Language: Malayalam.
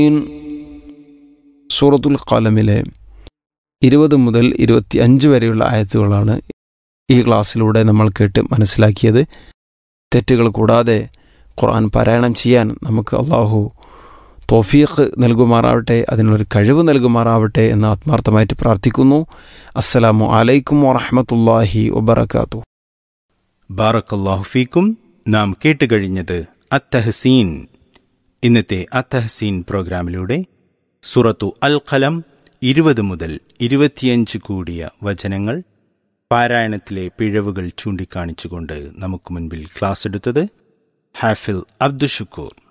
സൂറത്തുൽ ഖലമിലെ ഇരുപത് മുതൽ ഇരുപത്തി അഞ്ച് വരെയുള്ള ആയത്തുകളാണ് ഈ ക്ലാസ്സിലൂടെ നമ്മൾ കേട്ട് മനസ്സിലാക്കിയത് തെറ്റുകൾ കൂടാതെ ഖുർആൻ പാരായണം ചെയ്യാൻ നമുക്ക് അള്ളാഹു തോഫീഖ് നൽകുമാറാവട്ടെ അതിനുള്ളൊരു കഴിവ് നൽകുമാറാവട്ടെ എന്ന് ആത്മാർത്ഥമായിട്ട് പ്രാർത്ഥിക്കുന്നു അസ്സലാമു അലൈക്കും വറഹമത്തല്ലാഹി വബർക്കാത്തു ബാറക്കല്ലാഹു ഫീക്കും നാം കേട്ടുകഴിഞ്ഞത് അത്തഹസീൻ ഇന്നത്തെ അത്തഹസീൻ പ്രോഗ്രാമിലൂടെ സുറത്തു അൽ ഖലം ഇരുപത് മുതൽ ഇരുപത്തിയഞ്ച് കൂടിയ വചനങ്ങൾ പാരായണത്തിലെ പിഴവുകൾ ചൂണ്ടിക്കാണിച്ചുകൊണ്ട് നമുക്ക് മുൻപിൽ ക്ലാസ് എടുത്തത് ഹാഫിൽ അബ്ദുഷുക്കൂർ